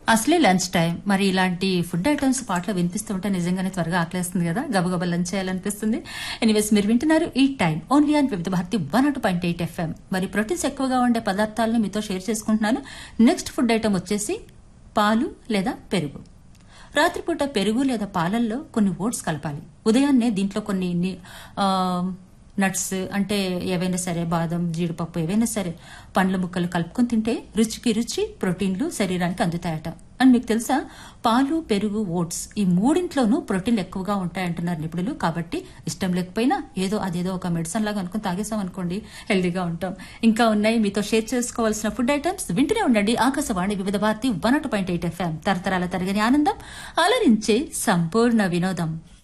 అసలే lunch time మరి ఇలాంటి ఫుడ్ ఐటమ్స్ పాటలు వినిపిస్తూ ఉంటే నిజంగానే త్వరగా ఆకలేస్తుంది కదా గబగబా లంచ్ చేయాలనిపిస్తుంది ఎనీవేస్ మీరు వింటున్నారు ఈ time only on Vividh Bharati one అటు పాయింట్ ఎయిట్ ఎఫ్ఎం మరి ప్రోటీన్స్ ఎక్కువగా ఉండే పదార్థాలను మీతో షేర్ చేసుకుంటున్నాను నెక్స్ట్ ఫుడ్ ఐటమ్ వచ్చేసి పాలు లేదా పెరుగు రాత్రిపూట పెరుగు లేదా పాలల్లో కొన్ని ఓట్స్ కలపాలి ఉదయాన్నే దీంట్లో కొన్ని ని- ఆ, నట్స్ అంటే ఏవైనా సరే బాదం జీడిపప్పు ఏవైనా సరే పండ్ల ముక్కలు కలుపుకొని తింటే రుచికి రుచి ప్రోటీన్లు శరీరానికి అందుతాయట అండ్ మీకు తెలుసా పాలు పెరుగు ఓట్స్ ఈ మూడింట్లోనూ ప్రోటీన్లు ఎక్కువగా ఉంటాయంటున్నారు నిపుణులు కాబట్టి ఇష్టం లేకపోయినా ఏదో అదేదో ఒక మెడిసిన్ లాగా అనుకుని తాగేసాం అనుకోండి హెల్దీగా ఉంటాం ఇంకా ఉన్నాయి మీతో షేర్ చేసుకోవాల్సిన ఫుడ్ ఐటమ్స్ వింటూనే ఉండండి Akashvani Vividh Bharati one point eight FM తరతరాల తరగని ఆనందం అలరించే సంపూర్ణ వినోదం